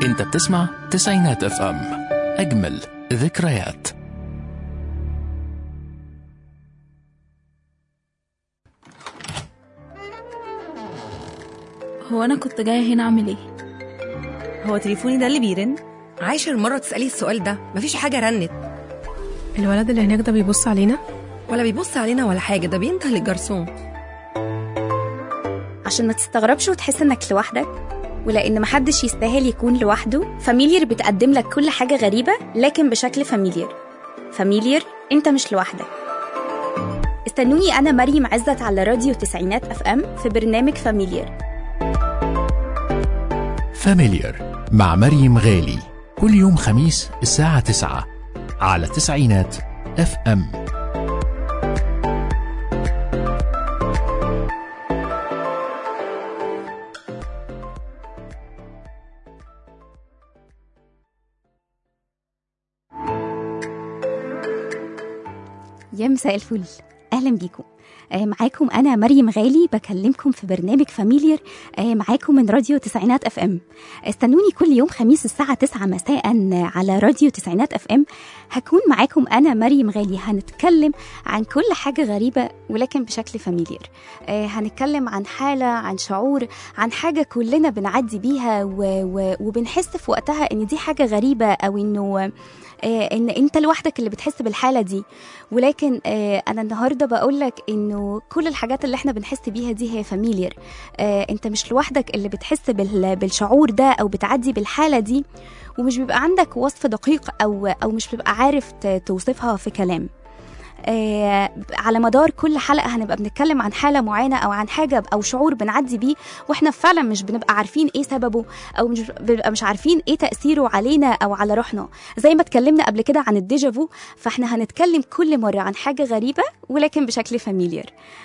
انت بتسمع تسعينات اف ام اجمل ذكريات هو انا كنت جايه هنا اعمل ايه هو تليفوني ده اللي بيرن عاشر مرة تسألي السؤال ده مفيش حاجة رنت الولد اللي هناك ده بيبص علينا ولا بيبص علينا ولا حاجة ده بينده للجرسون عشان ما تستغربش وتحس انك لوحدك ولان محدش يستاهل يكون لوحده فاميليار بتقدم لك كل حاجه غريبه لكن بشكل فاميليار فاميليار انت مش لوحدك استنوني انا مريم عزت على راديو تسعينات اف ام في برنامج فاميليار فاميليار مع مريم غالي كل يوم خميس الساعة 9 على تسعينات اف ام يا مساء الفل اهلا بيكم آه، معاكم انا مريم غالي بكلمكم في برنامج فاميليار آه، معاكم من راديو تسعينات اف ام استنوني كل يوم خميس الساعه 9 مساء على راديو تسعينات اف ام هكون معاكم انا مريم غالي هنتكلم عن كل حاجه غريبه ولكن بشكل فاميليار آه، هنتكلم عن حاله عن شعور عن حاجه كلنا بنعدي بيها و... و... وبنحس في وقتها ان دي حاجه غريبه او انه آه، ان انت لوحدك اللي بتحس بالحاله دي ولكن آه، انا النهارده بقول لك انه كل الحاجات اللي احنا بنحس بيها دي هي فاميليار انت مش لوحدك اللي بتحس بال- بالشعور ده او بتعدي بالحاله دي ومش بيبقى عندك وصف دقيق او او مش بتبقى عارف ت- توصفها في كلام آه، على مدار كل حلقه هنبقى بنتكلم عن حاله معينه او عن حاجه او شعور بنعدي بيه واحنا فعلا مش بنبقى عارفين ايه سببه او مش بنبقى مش عارفين ايه تاثيره علينا او على روحنا زي ما اتكلمنا قبل كده عن الديجافو فاحنا هنتكلم كل مره عن حاجه غريبه ولكن بشكل فاميليار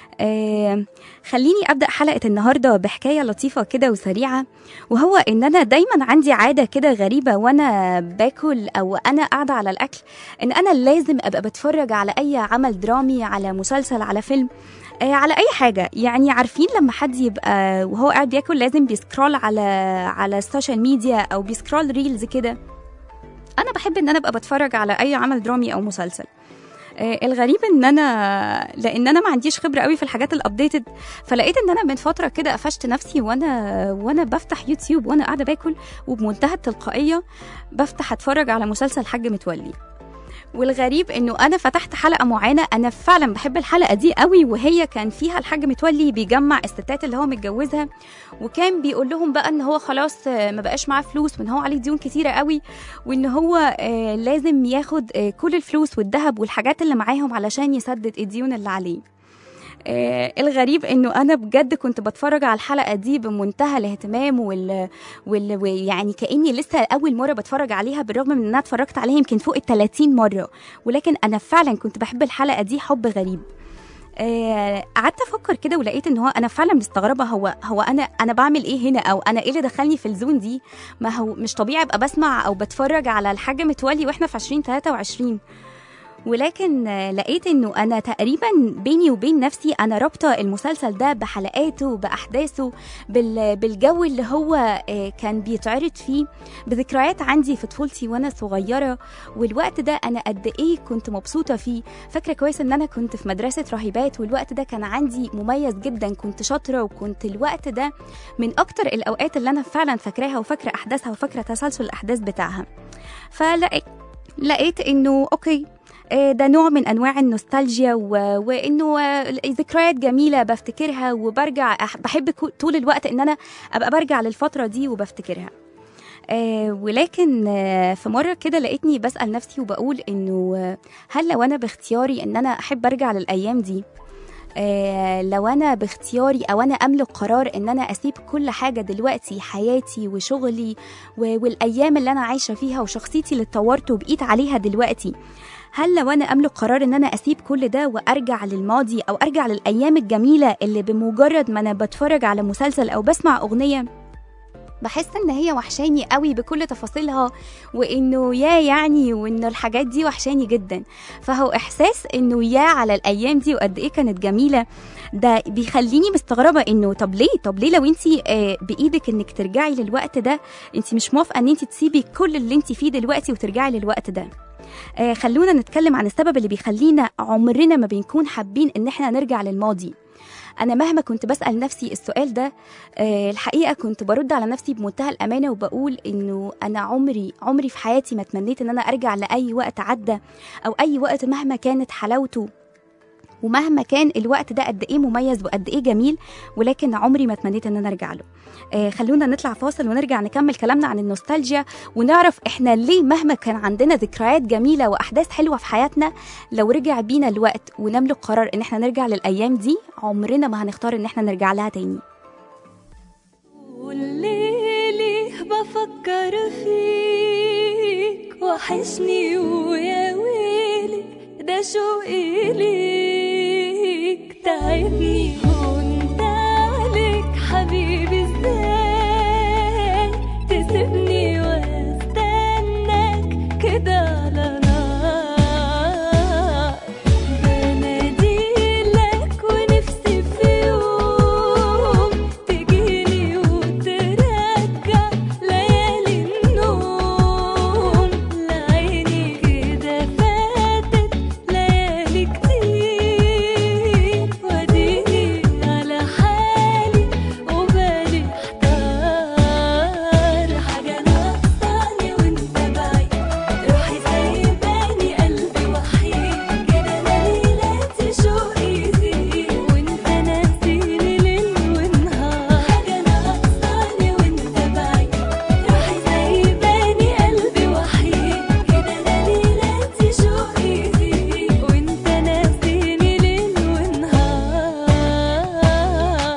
آه خليني ابدا حلقه النهارده بحكايه لطيفه كده وسريعه وهو ان انا دايما عندي عاده كده غريبه وانا باكل او انا قاعده على الاكل ان انا لازم ابقى بتفرج على اي عمل درامي على مسلسل على فيلم آه، على اي حاجه يعني عارفين لما حد يبقى وهو قاعد بياكل لازم بيسكرول على على السوشيال ميديا او بيسكرول ريلز كده انا بحب ان انا ابقى بتفرج على اي عمل درامي او مسلسل آه، الغريب ان انا لان انا ما عنديش خبره قوي في الحاجات الابديتد فلقيت ان انا من فتره كده قفشت نفسي وانا وانا بفتح يوتيوب وانا قاعده باكل وبمنتهى التلقائيه بفتح اتفرج على مسلسل حاج متولي والغريب انه انا فتحت حلقه معينه انا فعلا بحب الحلقه دي قوي وهي كان فيها الحاج متولي بيجمع الستات اللي هو متجوزها وكان بيقول لهم بقى ان هو خلاص آه، ما بقاش معاه فلوس وان هو عليه ديون كتيره قوي وان هو آه، لازم ياخد آه، كل الفلوس والذهب والحاجات اللي معاهم علشان يسدد الديون اللي عليه آه الغريب انه انا بجد كنت بتفرج على الحلقه دي بمنتهى الاهتمام وال... وال... ويعني كاني لسه اول مره بتفرج عليها بالرغم من ان انا اتفرجت عليها يمكن فوق ال 30 مره ولكن انا فعلا كنت بحب الحلقه دي حب غريب آه، قعدت افكر كده ولقيت ان هو انا فعلا مستغربه هو هو انا انا بعمل ايه هنا او انا ايه اللي دخلني في الزون دي ما هو مش طبيعي ابقى بسمع او بتفرج على الحاجه متولي واحنا في 2023 ولكن آه، لقيت انه انا تقريبا بيني وبين نفسي انا رابطه المسلسل ده بحلقاته باحداثه بال- بالجو اللي هو آه، كان بيتعرض فيه بذكريات عندي في طفولتي وانا صغيره والوقت ده انا قد ايه كنت مبسوطه فيه فاكره كويس ان انا كنت في مدرسه راهبات والوقت ده كان عندي مميز جدا كنت شاطره وكنت الوقت ده من اكتر الاوقات اللي انا فعلا فاكراها وفاكره احداثها وفاكره تسلسل الاحداث بتاعها فلقيت لقيت انه اوكي آه، ده نوع من انواع النوستالجيا و... وانه آه، ذكريات جميله بفتكرها وبرجع أح- بحب كو- طول الوقت ان انا ابقى برجع للفتره دي وبفتكرها آه ولكن آه في مرة كده لقيتني بسأل نفسي وبقول إنه آه هل لو أنا باختياري إن أنا أحب أرجع للأيام دي آه لو أنا باختياري أو أنا أملك قرار إن أنا أسيب كل حاجة دلوقتي حياتي وشغلي و- والأيام اللي أنا عايشة فيها وشخصيتي اللي اتطورت وبقيت عليها دلوقتي هل لو انا املك قرار ان انا اسيب كل ده وارجع للماضي او ارجع للايام الجميله اللي بمجرد ما انا بتفرج على مسلسل او بسمع اغنيه بحس ان هي وحشاني قوي بكل تفاصيلها وانه يا يعني وان الحاجات دي وحشاني جدا فهو احساس انه يا على الايام دي وقد ايه كانت جميله ده بيخليني مستغربه انه طب ليه طب ليه لو انت بايدك انك ترجعي للوقت ده انت مش موافقه ان انت تسيبي كل اللي انت فيه دلوقتي وترجعي للوقت ده آه، خلونا نتكلم عن السبب اللي بيخلينا عمرنا ما بنكون حابين ان احنا نرجع للماضي انا مهما كنت بسال نفسي السؤال ده آه، الحقيقه كنت برد على نفسي بمنتهى الامانه وبقول انه انا عمري عمري في حياتي ما تمنيت ان انا ارجع لاي وقت عدى او اي وقت مهما كانت حلاوته ومهما كان الوقت ده قد ايه مميز وقد ايه جميل ولكن عمري ما تمنيت ان انا ارجع له آه خلونا نطلع فاصل ونرجع نكمل كلامنا عن النوستالجيا ونعرف احنا ليه مهما كان عندنا ذكريات جميله واحداث حلوه في حياتنا لو رجع بينا الوقت ونملك قرار ان احنا نرجع للايام دي عمرنا ما هنختار ان احنا نرجع لها تاني والليلي بفكر فيك وحشني ويا ويلي ده شوقي ليك تعبني وانت عليك حبيبي ازاي تسيبني واستناك كده على نار بناديلك ونفسي في يوم تجيني وترجع ليالي النوم لعيني كده فاتت ليالي كتير واديني على حالي وبالي احتار حاجة ناقصاني وانت بعيد روحي سايباني قلبي وحيد كده انا ليلاتي شوقي يزيد وانت ناسيني ليل ونهار حاجة ناقصاني وانت بعيد روحي سايباني قلبي وحيد كده انا ليلاتي شوقي يزيد وانت ناسيني ليل ونهار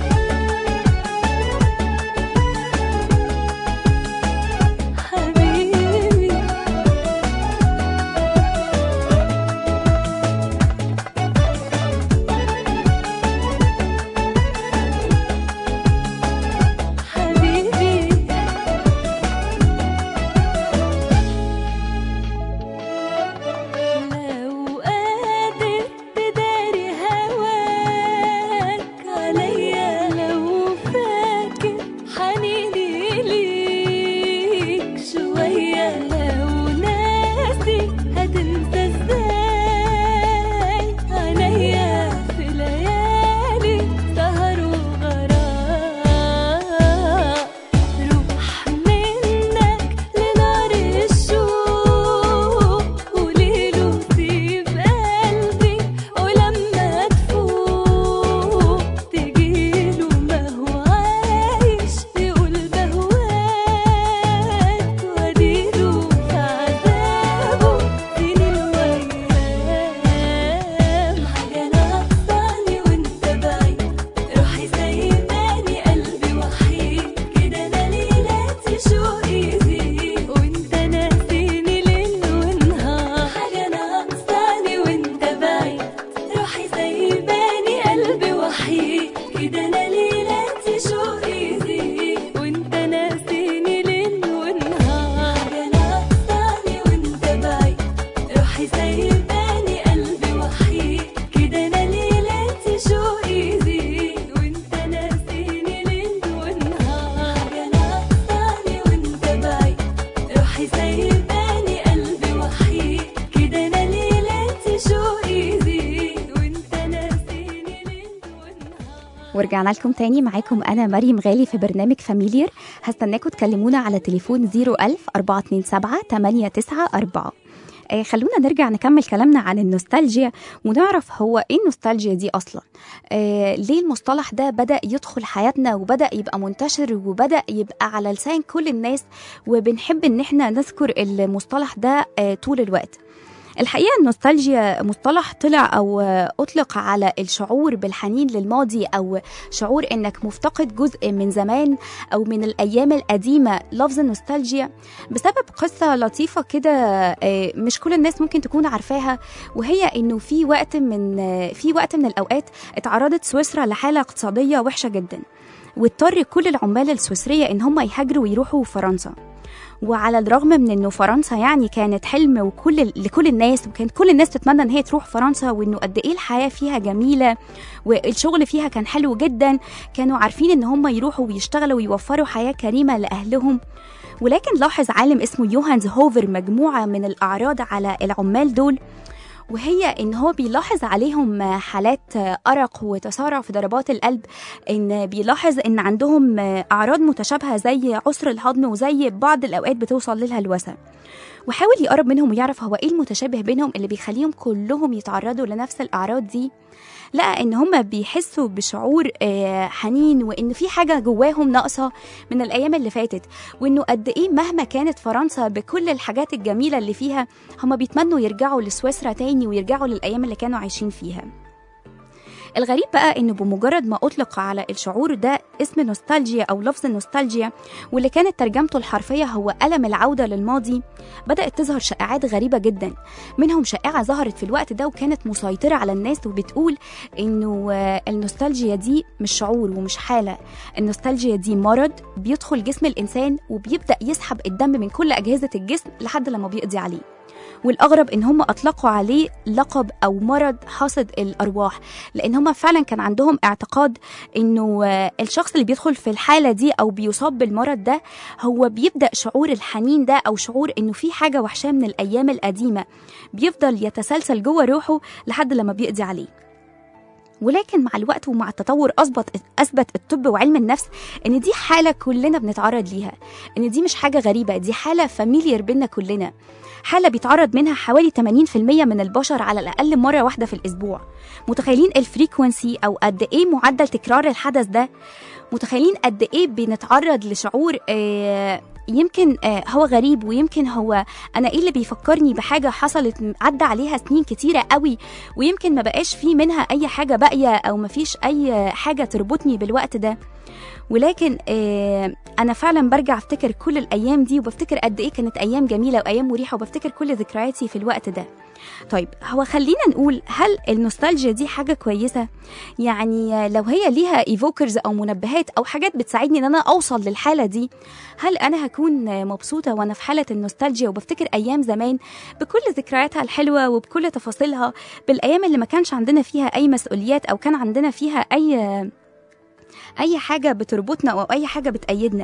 حبيبي حبيبي لو قادر تداري هواك عليا لو فاكر حنيني ليك شوية لو ناسي هتنسى ازاي عليا في ليالي سهر وغرام روح منك لنار الشوق وليله سيب قلبي ولما تفوق تجيله ما هو عايش يقول بهواك واديله في عذابه سنين وايام حاجة ناقصاني وانت بعيد روحي سايباني قلبي وحيد كده انا ليلاتي شوقي يزيد وانت ناسيني ليل ونهار حاجة ناقصاني وانت بعيد روحي سايباني قلبي وحيد كده انا ليلاتي شوقي يزيد وانت ناسيني ليل ونهار حاجة ناقصاني وانت بعيد روحي سايباني قلبي وحيد كده انا ليلاتي شوقي يزيد وانت ناسيني ليل ونهار حاجة ناقصاني وانت بعيد روحي سايباني قلبي وحيد كده انا ليلاتي شوقي يزيد وانت ناسيني ليل ونهار ورجعنا لكم تاني معاكم انا مريم غالي في برنامج فاميليير هستناكم تكلمونا على تليفون 01000 427 894 آه، خلونا نرجع نكمل كلامنا عن النوستالجيا ونعرف هو ايه النوستالجيا دي اصلا آه ليه المصطلح ده بدا يدخل حياتنا وبدا يبقى منتشر وبدا يبقى على لسان كل الناس وبنحب ان احنا نذكر المصطلح ده آه طول الوقت الحقيقة النوستالجيا مصطلح طلع أو أطلق على الشعور بالحنين للماضي أو شعور إنك مفتقد جزء من زمان أو من الأيام القديمة لفظ النوستالجيا بسبب قصة لطيفة كده آه، مش كل الناس ممكن تكون عارفاها وهي إنه في وقت من آه، في وقت من الأوقات اتعرضت سويسرا لحالة اقتصادية وحشة جدا واضطر كل العمال السويسرية إن هم يهاجروا ويروحوا فرنسا وعلى الرغم من انه فرنسا يعني كانت حلم وكل لكل الناس وكانت كل الناس تتمنى ان هي تروح فرنسا وانه قد ايه الحياه فيها جميله والشغل فيها كان حلو جدا كانوا عارفين ان هم يروحوا ويشتغلوا ويوفروا حياه كريمه لاهلهم ولكن لاحظ عالم اسمه يوهانز هوفر مجموعه من الاعراض على العمال دول وهي ان هو بيلاحظ عليهم حالات ارق وتسارع في ضربات القلب ان بيلاحظ ان عندهم اعراض متشابهه زي عسر الهضم وزي بعض الاوقات بتوصل للهلوسه وحاول يقرب منهم ويعرف هو ايه المتشابه بينهم اللي بيخليهم كلهم يتعرضوا لنفس الاعراض دي لقى ان هم بيحسوا بشعور آه، حنين وان في حاجه جواهم ناقصه من الايام اللي فاتت وانه قد ايه مهما كانت فرنسا بكل الحاجات الجميله اللي فيها هم بيتمنوا يرجعوا لسويسرا تاني ويرجعوا للايام اللي كانوا عايشين فيها الغريب بقى انه بمجرد ما اطلق على الشعور ده اسم نوستالجيا او لفظ النوستالجيا واللي كانت ترجمته الحرفيه هو الم العوده للماضي بدات تظهر شائعات غريبه جدا منهم شائعه ظهرت في الوقت ده وكانت مسيطره على الناس وبتقول انه آه، النوستالجيا دي مش شعور ومش حاله النوستالجيا دي مرض بيدخل جسم الانسان وبيبدا يسحب الدم من كل اجهزه الجسم لحد لما بيقضي عليه والاغرب ان هم اطلقوا عليه لقب او مرض حاصد الارواح لان هم فعلا كان عندهم اعتقاد انه آه، الشخص اللي بيدخل في الحاله دي او بيصاب بالمرض ده هو بيبدا شعور الحنين ده او شعور انه في حاجه وحشاه من الايام القديمه بيفضل يتسلسل جوه روحه لحد لما بيقضي عليه ولكن مع الوقت ومع التطور اثبت اثبت الطب وعلم النفس ان دي حاله كلنا بنتعرض ليها ان دي مش حاجه غريبه دي حاله فاميليير بينا كلنا حاله بيتعرض منها حوالي 80% من البشر على الاقل مره واحده في الاسبوع متخيلين الفريكونسي او قد ايه معدل تكرار الحدث ده متخيلين قد ايه بنتعرض لشعور آه يمكن آه هو غريب ويمكن هو انا ايه اللي بيفكرني بحاجه حصلت عدى عليها سنين كتيره قوي ويمكن ما بقاش في منها اي حاجه باقيه او ما فيش اي حاجه تربطني بالوقت ده ولكن آه انا فعلا برجع افتكر كل الايام دي وبفتكر قد ايه كانت ايام جميله وايام مريحه وبفتكر كل ذكرياتي في الوقت ده طيب هو خلينا نقول هل النوستالجيا دي حاجه كويسه يعني لو هي ليها ايفوكرز او منبهات او حاجات بتساعدني ان انا اوصل للحاله دي هل انا هكون مبسوطه وانا في حاله النوستالجيا وبفتكر ايام زمان بكل ذكرياتها الحلوه وبكل تفاصيلها بالايام اللي ما كانش عندنا فيها اي مسؤوليات او كان عندنا فيها اي اي حاجه بتربطنا او اي حاجه بتأيدنا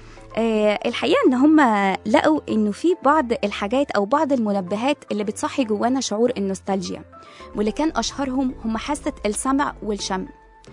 آه الحقيقه ان هم لقوا انه في بعض الحاجات او بعض المنبهات اللي بتصحي جوانا شعور النوستالجيا واللي كان اشهرهم هم حاسه السمع والشم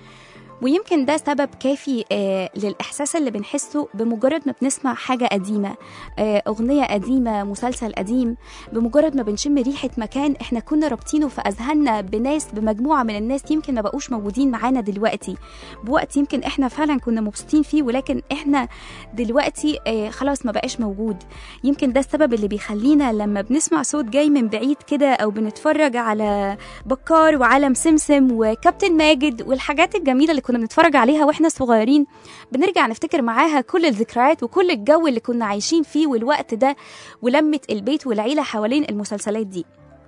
ويمكن ده سبب كافي آه للإحساس اللي بنحسه بمجرد ما بنسمع حاجة قديمة آه أغنية قديمة مسلسل قديم بمجرد ما بنشم ريحة مكان إحنا كنا رابطينه في أذهاننا بناس بمجموعة من الناس يمكن ما بقوش موجودين معانا دلوقتي بوقت يمكن إحنا فعلا كنا مبسوطين فيه ولكن إحنا دلوقتي آه خلاص ما بقاش موجود يمكن ده السبب اللي بيخلينا لما بنسمع صوت جاي من بعيد كده أو بنتفرج على بكار وعالم سمسم وكابتن ماجد والحاجات الجميلة اللي كنا بنتفرج عليها واحنا صغيرين بنرجع نفتكر معاها كل الذكريات وكل الجو اللي كنا عايشين فيه والوقت ده ولمة البيت والعيلة حوالين المسلسلات دي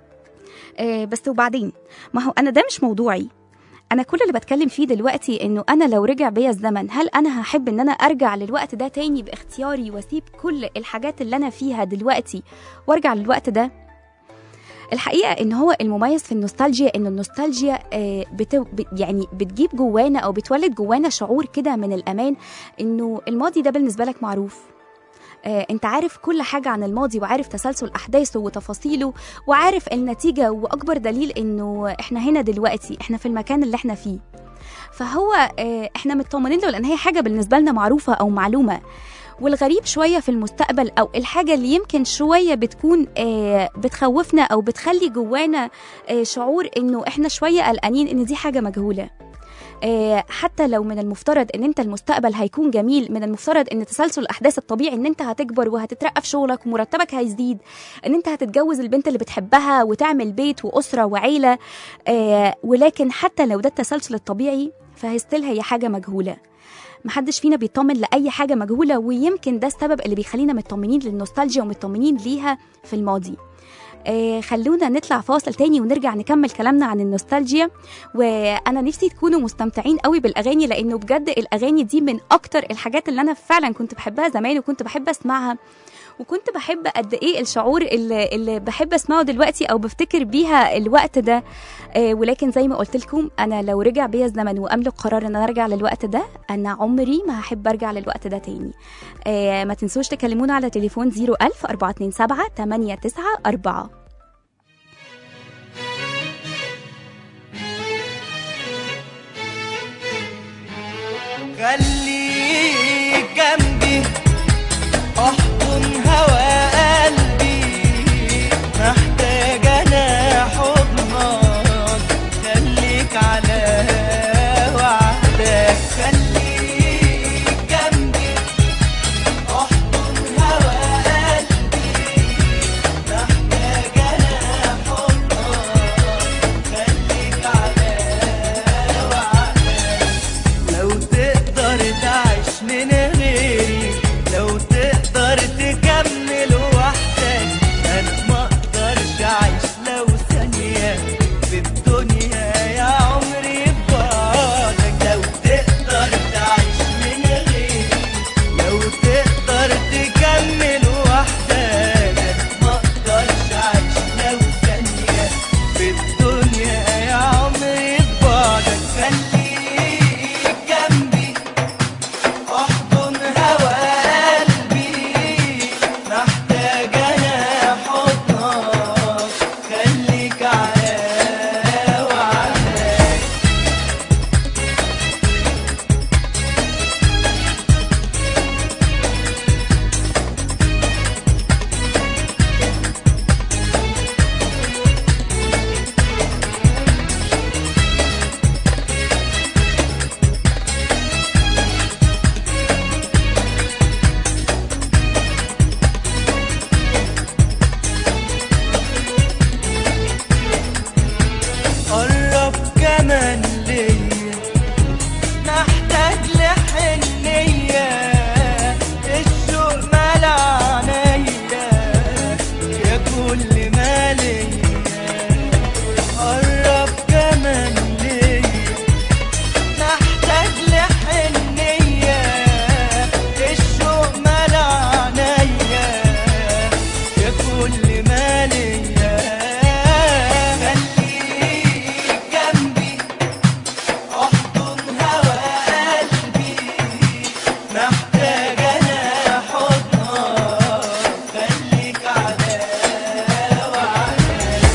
آه بس وبعدين ما هو أنا ده مش موضوعي أنا كل اللي بتكلم فيه دلوقتي إنه أنا لو رجع بيا الزمن هل أنا هحب إن أنا أرجع للوقت ده تاني باختياري وأسيب كل الحاجات اللي أنا فيها دلوقتي وأرجع للوقت ده الحقيقه ان هو المميز في النوستالجيا ان النوستالجيا آه، بت... بت- يعني بتجيب جوانا او بتولد جوانا شعور كده من الامان انه الماضي ده بالنسبه لك معروف آه، انت عارف كل حاجة عن الماضي وعارف تسلسل أحداثه وتفاصيله وعارف النتيجة وأكبر دليل إنه إحنا هنا دلوقتي إحنا في المكان اللي إحنا فيه فهو آه، إحنا مطمنين له لأن هي حاجة بالنسبة لنا معروفة أو معلومة والغريب شويه في المستقبل او الحاجه اللي يمكن شويه بتكون آه، بتخوفنا او بتخلي جوانا آه، شعور انه احنا شويه قلقانين ان دي حاجه مجهوله آه، حتى لو من المفترض ان انت المستقبل هيكون جميل من المفترض ان تسلسل الاحداث الطبيعي ان انت هتكبر وهتترقى في شغلك ومرتبك هيزيد ان انت هتتجوز البنت اللي بتحبها وتعمل بيت واسره وعيله آه، ولكن حتى لو ده التسلسل الطبيعي فهستيل هي حاجه مجهوله محدش فينا بيطمن لاي حاجه مجهوله ويمكن ده السبب اللي بيخلينا مطمنين للنوستالجيا ومطمنين ليها في الماضي آه خلونا نطلع فاصل تاني ونرجع نكمل كلامنا عن النوستالجيا وانا نفسي تكونوا مستمتعين قوي بالاغاني لانه بجد الاغاني دي من اكتر الحاجات اللي انا فعلا كنت بحبها زمان وكنت بحب اسمعها وكنت بحب قد ايه الشعور اللي, اللي بحب اسمعه دلوقتي او بفتكر بيها الوقت ده آه ولكن زي ما قلت لكم انا لو رجع بيا الزمن واملك قرار ان انا ارجع للوقت ده انا عمري ما هحب ارجع للوقت ده تاني آه ما تنسوش تكلمونا على تليفون 01000 427 894 خليك جنبي احضن هوا قلبي محتاج انا حضنك خليك على وعدك خليك جنبي احضن هوا قلبي محتاج انا حضنك خليك على وعدك لو تقدر تعيش من غيري لو تقدر تكمل وحدك انا ما اقدرش اعيش لو ثانية في الدنيا يا عمري ببعدك لو تقدر تعيش من غيري لو تقدر تكمل وحدك انا ما اقدرش اعيش لو ثانية في الدنيا يا عمري ببعدك خليك جنبي احضن هوا قلبي محتاج انا حضنك خليك على وعدك قرب كمان ليا محتاج لحنية الشوق ملع عينيا يا كل ما ليا قرب كمان ليا محتاج لحنية الشوق ملع عينيا يا كل ما ليا خليك جنبي احضن هوا قلبي محتاج انا حضنك خليك على وعدك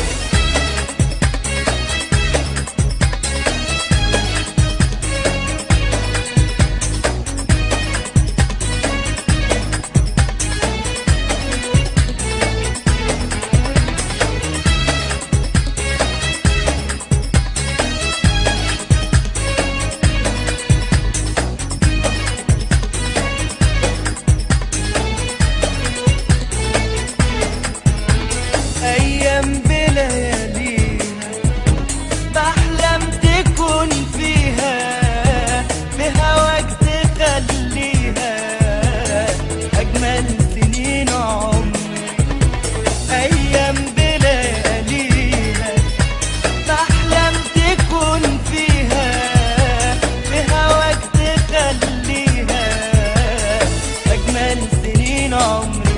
أيام بلياليها بحلم تكون فيها بهواك تخليها أجمل سنين عمري أيام بلياليها بحلم تكون فيها بهواك تخليها أجمل سنين عمري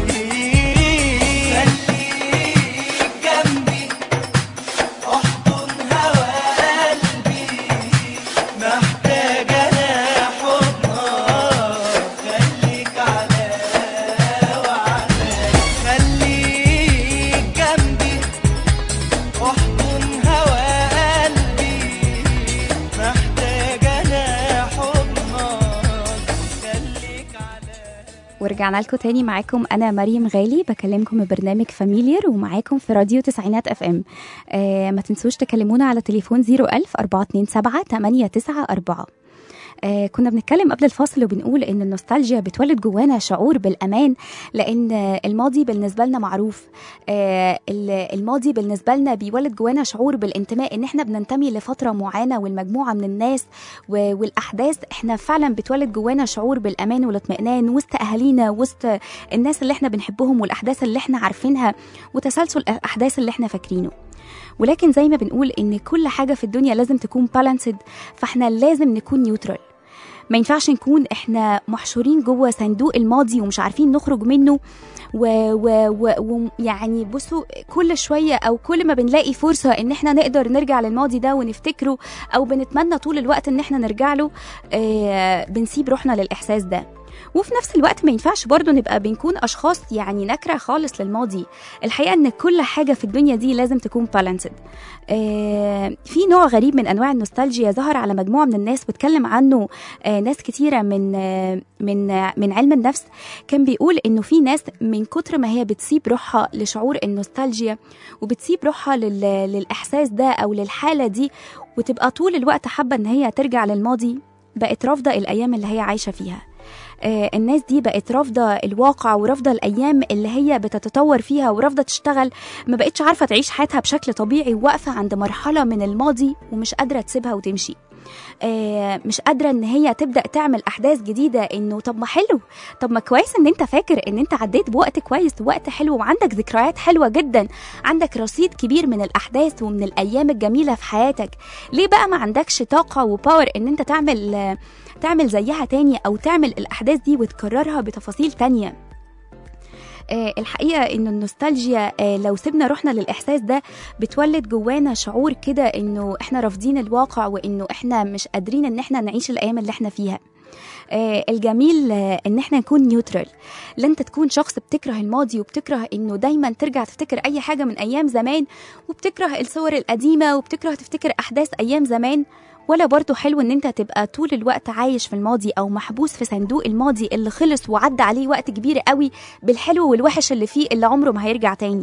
خليك جنبي احضن هوا قلبي محتاج انا حضنك خليك على وعدك خليك جنبي احضن هوا قلبي محتاج انا حضنك خليك على ورجعنا لكم تاني معاكم انا مريم غالي بكلمكم من برنامج فاميليار ومعاكم في راديو تسعينات اف ام آه ما تنسوش تكلمونا على تليفون 01000 427 894 آه كنا بنتكلم قبل الفاصل وبنقول ان النوستالجيا بتولد جوانا شعور بالامان لان آه، الماضي بالنسبه لنا معروف آه ال- الماضي بالنسبه لنا بيولد جوانا شعور بالانتماء ان احنا بننتمي لفتره معينه والمجموعه من الناس و- والاحداث احنا فعلا بتولد جوانا شعور بالامان والاطمئنان وسط اهالينا وسط الناس اللي احنا بنحبهم والاحداث اللي احنا عارفينها وتسلسل الاحداث اللي احنا فاكرينه ولكن زي ما بنقول ان كل حاجه في الدنيا لازم تكون بالانسد فاحنا لازم نكون نيوترال ما ينفعش نكون احنا محشورين جوه صندوق الماضي ومش عارفين نخرج منه ويعني و... و... ويعني بصوا كل شويه او كل ما بنلاقي فرصه ان احنا نقدر نرجع للماضي ده ونفتكره او بنتمنى طول الوقت ان احنا نرجع له آه بنسيب روحنا للاحساس ده وفي نفس الوقت ما ينفعش برضو نبقى بنكون اشخاص يعني نكره خالص للماضي الحقيقه ان كل حاجه في الدنيا دي لازم تكون بالانسد آه في نوع غريب من انواع النوستالجيا ظهر على مجموعه من الناس واتكلم عنه آه ناس كتيره من آه من آه من علم النفس كان بيقول انه في ناس من كتر ما هي بتسيب روحها لشعور النوستالجيا وبتسيب روحها لل... للاحساس ده او للحاله دي وتبقى طول الوقت حابه ان هي ترجع للماضي بقت رافضه الايام اللي هي عايشه فيها آه، الناس دي بقت رافضه الواقع ورافضه الايام اللي هي بتتطور فيها ورافضه تشتغل ما بقتش عارفه تعيش حياتها بشكل طبيعي واقفه عند مرحله من الماضي ومش قادره تسيبها وتمشي آه، مش قادره ان هي تبدا تعمل احداث جديده انه طب ما حلو طب ما كويس ان انت فاكر ان انت عديت بوقت كويس ووقت حلو وعندك ذكريات حلوه جدا عندك رصيد كبير من الاحداث ومن الايام الجميله في حياتك ليه بقى ما عندكش طاقه وباور ان انت تعمل آه، تعمل زيها تاني او تعمل الاحداث دي وتكررها بتفاصيل تانية آه، الحقيقه ان النوستالجيا آه، لو سيبنا روحنا للاحساس ده بتولد جوانا شعور كده انه احنا رافضين الواقع وانه احنا مش قادرين ان احنا نعيش الايام اللي احنا فيها آه، الجميل آه، ان احنا نكون نيوترال لا انت تكون شخص بتكره الماضي وبتكره انه دايما ترجع تفتكر اي حاجه من ايام زمان وبتكره الصور القديمه وبتكره تفتكر احداث ايام زمان ولا برضه حلو ان انت تبقى طول الوقت عايش في الماضي او محبوس في صندوق الماضي اللي خلص وعدى عليه وقت كبير قوي بالحلو والوحش اللي فيه اللي عمره ما هيرجع تاني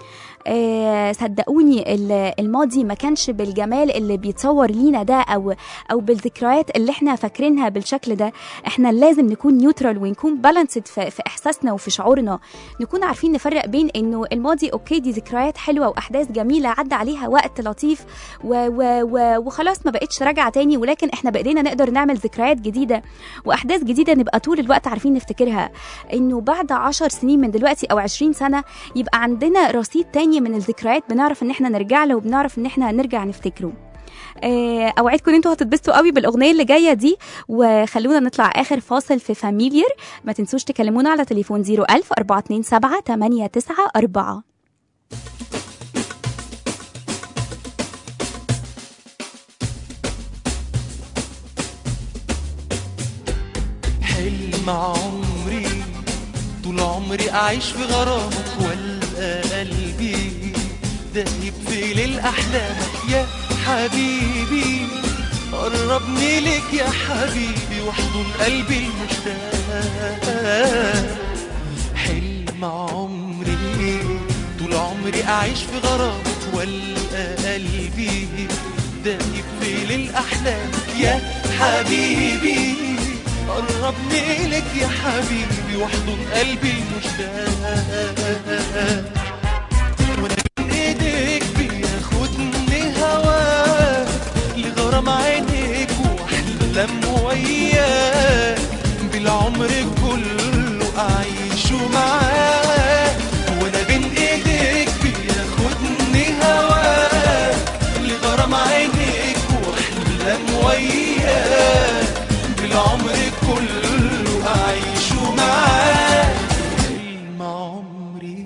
آه صدقوني ال- الماضي ما كانش بالجمال اللي بيتصور لينا ده او او بالذكريات اللي احنا فاكرينها بالشكل ده احنا لازم نكون نيوترال ونكون بالانسد في, في احساسنا وفي شعورنا نكون عارفين نفرق بين انه الماضي اوكي دي ذكريات حلوه واحداث جميله عدى عليها وقت لطيف و و و وخلاص ما بقتش راجعه تاني ولكن احنا بايدينا نقدر نعمل ذكريات جديده واحداث جديده نبقى طول الوقت عارفين نفتكرها انه بعد عشر سنين من دلوقتي او عشرين سنه يبقى عندنا رصيد تاني من الذكريات بنعرف ان احنا نرجع له وبنعرف ان احنا نرجع نفتكره آه، اوعدكم ان انتوا هتتبسطوا قوي بالاغنيه اللي جايه دي وخلونا نطلع اخر فاصل في فاميليير ما تنسوش تكلمونا على تليفون 01000 427 894 حلم عمري طول عمري أعيش في غرامك والقى قلبي دايب في ليل أحلامك يا حبيبي قربني لك يا حبيبي واحضن قلبي المشتاق حلم عمري طول عمري أعيش في غرامك والقى قلبي دايب في ليل أحلامك يا حبيبي قربني لك يا حبيبي واحضن قلبي المشتاق وانا بين ايديك بياخدني هواك لغرام عينيك واحلم وياك بالعمر كله اعيشه معاك وانا بين ايديك بياخدني هواك لغرام عينيك واحلم وياك بالعمر كله اعيشه معاك حلم عمري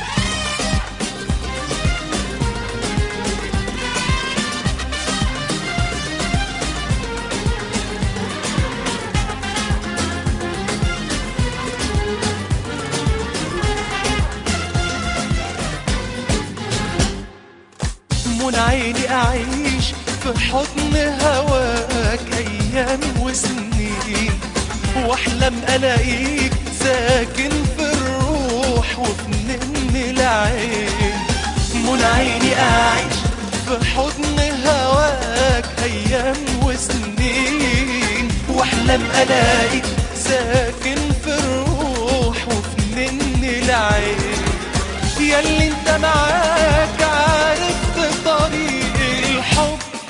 من عيني أعيش في حضن هواك أيام وسنين وأحلم ألاقيك ساكن في الروح وفي نن العين من عيني أعيش في حضن هواك أيام وسنين واحلم الاقيك ساكن في الروح وفي من العين ياللي انت معاك عرفت طريق الحب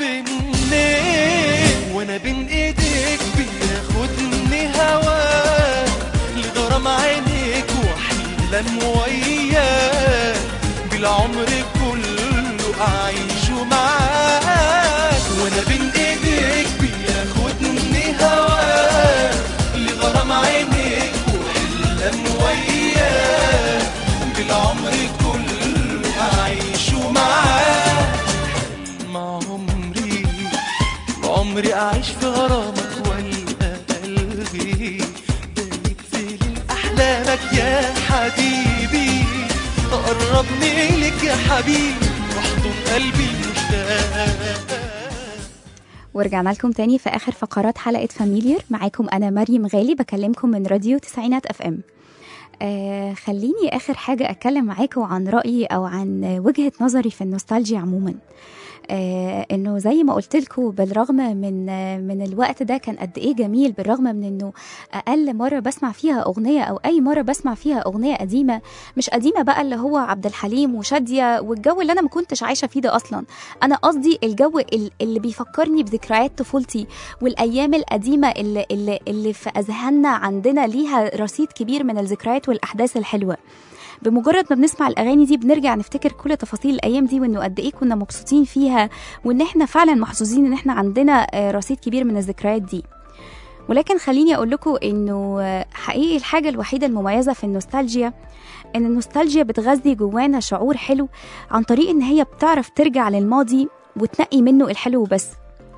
منين وانا بين ايديك بياخدني هواك لغرام عينيك واحلم وياك بالعمر كله اعيشه معاك وانا بين ايديك بياخدني هواك لغرام عينيك واحلم وياك بالعمر كله اعيشه معاك مع عمري عمري اعيش في غرامك والقى قلبي دايب في ليل احلامك يا حبيبي قربني لك يا حبيبي واحضن قلبي المشتاق ورجعنا لكم تاني في اخر فقرات حلقه فاميليير معاكم انا مريم غالي بكلمكم من راديو تسعينات اف ام آه خليني اخر حاجه اتكلم معاكم عن رايي او عن وجهه نظري في النوستالجيا عموما آه انه زي ما قلت لكم بالرغم من آه من الوقت ده كان قد ايه جميل بالرغم من انه اقل مره بسمع فيها اغنيه او اي مره بسمع فيها اغنيه قديمه مش قديمه بقى اللي هو عبد الحليم وشاديه والجو اللي انا ما كنتش عايشه فيه ده اصلا انا قصدي الجو ال- اللي بيفكرني بذكريات طفولتي والايام القديمه اللي اللي, اللي في اذهاننا عندنا ليها رصيد كبير من الذكريات والاحداث الحلوه بمجرد ما بنسمع الاغاني دي بنرجع نفتكر كل تفاصيل الايام دي وانه قد ايه كنا مبسوطين فيها وان احنا فعلا محظوظين ان احنا عندنا آه، رصيد كبير من الذكريات دي ولكن خليني اقول لكم انه آه، حقيقي الحاجه الوحيده المميزه في النوستالجيا ان النوستالجيا بتغذي جوانا شعور حلو عن طريق ان هي بتعرف ترجع للماضي وتنقي منه الحلو بس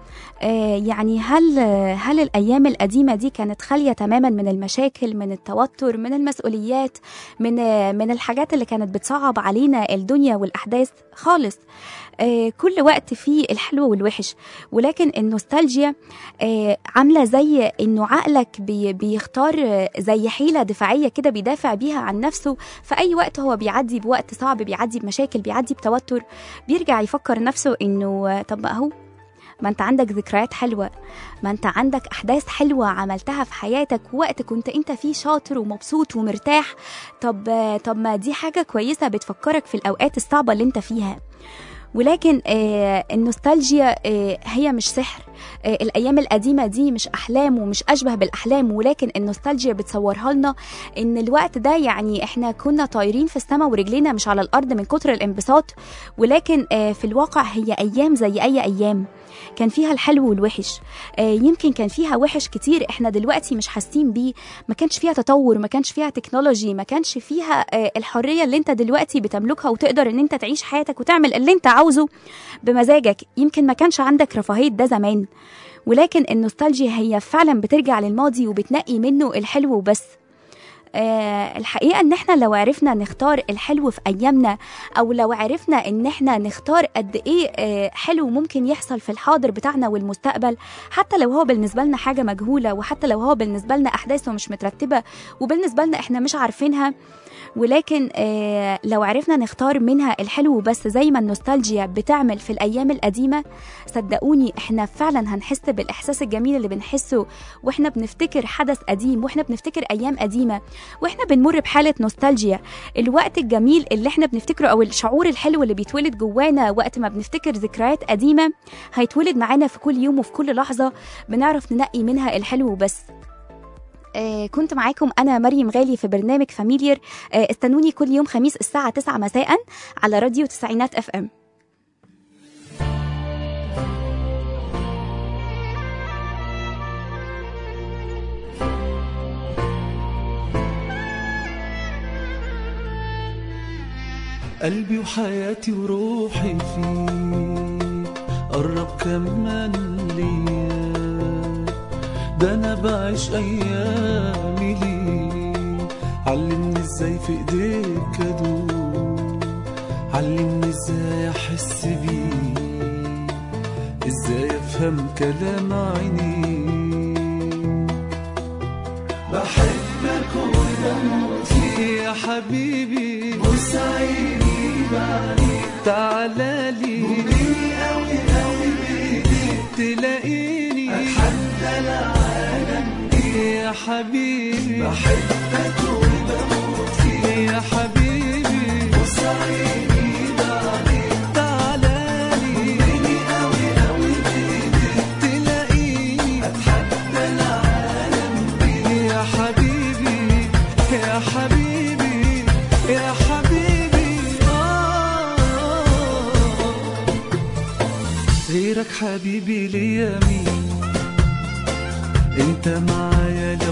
آه، يعني هل هل الايام القديمه دي كانت خاليه تماما من المشاكل من التوتر من المسؤوليات من آه، من الحاجات اللي كانت بتصعب علينا الدنيا والاحداث خالص آه، كل وقت فيه الحلو والوحش ولكن النوستالجيا آه، عامله زي انه عقلك بي بيختار آه، زي حيله دفاعيه كده بيدافع بيها عن نفسه في اي وقت هو بيعدي بوقت صعب بيعدي بمشاكل بيعدي بتوتر بيرجع يفكر نفسه انه آه، طب ما اهو ما انت عندك ذكريات حلوه ما انت عندك احداث حلوه عملتها في حياتك وقت كنت انت فيه شاطر ومبسوط ومرتاح طب طب ما دي حاجه كويسه بتفكرك في الاوقات الصعبه اللي انت فيها ولكن آه النوستالجيا آه هي مش سحر آه الايام القديمه دي مش احلام ومش اشبه بالاحلام ولكن النوستالجيا بتصورها لنا ان الوقت ده يعني احنا كنا طايرين في السماء ورجلينا مش على الارض من كتر الانبساط ولكن آه في الواقع هي ايام زي اي ايام كان فيها الحلو والوحش آه يمكن كان فيها وحش كتير احنا دلوقتي مش حاسين بيه ما كانش فيها تطور ما كانش فيها تكنولوجي ما كانش فيها آه الحريه اللي انت دلوقتي بتملكها وتقدر ان انت تعيش حياتك وتعمل اللي انت عاوزه بمزاجك يمكن ما كانش عندك رفاهيه ده زمان ولكن النوستالجيا هي فعلا بترجع للماضي وبتنقي منه الحلو وبس آه الحقيقة ان احنا لو عرفنا نختار الحلو في ايامنا او لو عرفنا ان احنا نختار قد ايه آه حلو ممكن يحصل في الحاضر بتاعنا والمستقبل حتى لو هو بالنسبة لنا حاجة مجهولة وحتى لو هو بالنسبة لنا احداثه مش مترتبة وبالنسبة لنا احنا مش عارفينها ولكن آه لو عرفنا نختار منها الحلو بس زي ما النوستالجيا بتعمل في الايام القديمه صدقوني احنا فعلا هنحس بالاحساس الجميل اللي بنحسه واحنا بنفتكر حدث قديم واحنا بنفتكر ايام قديمه واحنا بنمر بحاله نوستالجيا الوقت الجميل اللي احنا بنفتكره او الشعور الحلو اللي بيتولد جوانا وقت ما بنفتكر ذكريات قديمه هيتولد معانا في كل يوم وفي كل لحظه بنعرف ننقي منها الحلو بس آه كنت معاكم أنا مريم غالي في برنامج فاميليير آه استنوني كل يوم خميس الساعة 9 مساء على راديو تسعينات اف ام قلبي وحياتي وروحي فيك قرب كمان ليا ده انا بعيش ايامي ليك علمني ازاي في ايديك ادوب علمني ازاي احس بيك ازاي افهم كلام عينيك بحبك وبموت فيك يا حبيبي بص عيني بعدين تعالى لي قوي قوي بايديك تلاقيني اتحدى العالم حبيبي بحبك وبموت فيك يا حبيبي بص عيني بعدين تعالى لي مني قوي قوي بايديك تلاقيني اتحدى العالم بيك يا حبيبي يا حبيبي يا حبيبي آه غيرك حبيبي ليا مين انت معايا